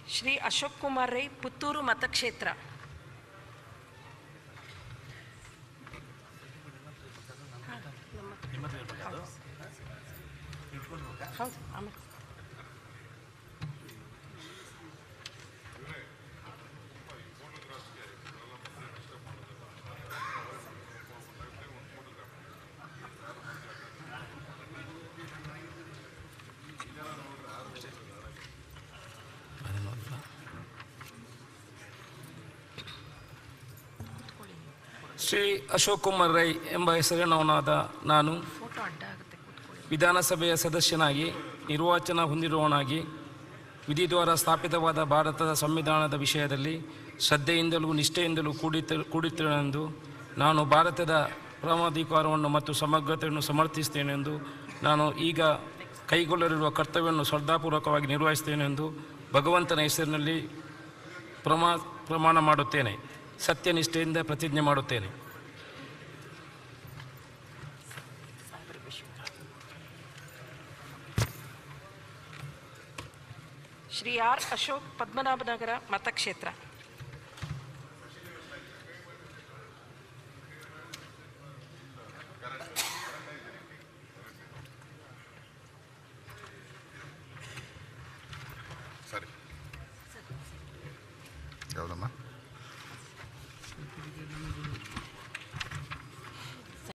ಶ್ರೀ ಅಶೋಕ್ ಕುಮಾರ್ ರೈ ಪುತ್ತೂರು ಮತಕ್ಷೇತ್ರ ಹೌದು ಆಮೇಲೆ ಶ್ರೀ ಅಶೋಕ್ ಕುಮಾರ್ ರೈ ಎಂಬ ಹೆಸರಿನವನಾದ ನಾನು ಫೋಟೋ ಅಡ್ಡ ಆಗುತ್ತೆ ಕೂತ್ಕೊಳ್ಳಿ ವಿಧಾನಸಭೆಯ ಸದಸ್ಯನಾಗಿ ನಿರ್ವಾಚನ ಹೊಂದಿರುವವನಾಗಿ ವಿಧಿ ದ್ವಾರ ಸ್ಥಾಪಿತವಾದ ಭಾರತದ ಸಂವಿಧಾನದ ವಿಷಯದಲ್ಲಿ ಶ್ರದ್ಧೆಯಿಂದಲೂ ನಿಷ್ಠೆಯಿಂದಲೂ ಕೂಡಿತ ಕೂಡಿತ್ತೇನೆಂದು ನಾನು ಭಾರತದ ಪರಮಾಧಿಕಾರವನ್ನು ಮತ್ತು ಸಮಗ್ರತೆಯನ್ನು ಸಮರ್ಥಿಸ್ತೇನೆಂದು ನಾನು ಈಗ ಕೈಗೊಳ್ಳಲಿರುವ ಕರ್ತವ್ಯವನ್ನು ಶ್ರದ್ಧಾಪೂರ್ವಕವಾಗಿ ನಿರ್ವಹಿಸ್ತೇನೆಂದು ಭಗವಂತನ ಹೆಸರಿನಲ್ಲಿ ಪ್ರಮಾ ಪ್ರಮಾಣ ಮಾಡುತ್ತೇನೆ ಸತ್ಯನಿಷ್ಠೆಯಿಂದ ಪ್ರತಿಜ್ಞೆ ಮಾಡುತ್ತೇನೆ ಶ್ರೀ ಆರ್ ಅಶೋಕ್ ಪದ್ಮನಾಭನಗರ ಮತಕ್ಷೇತ್ರ ಸರಿ ಯಾವುದಮ್ಮ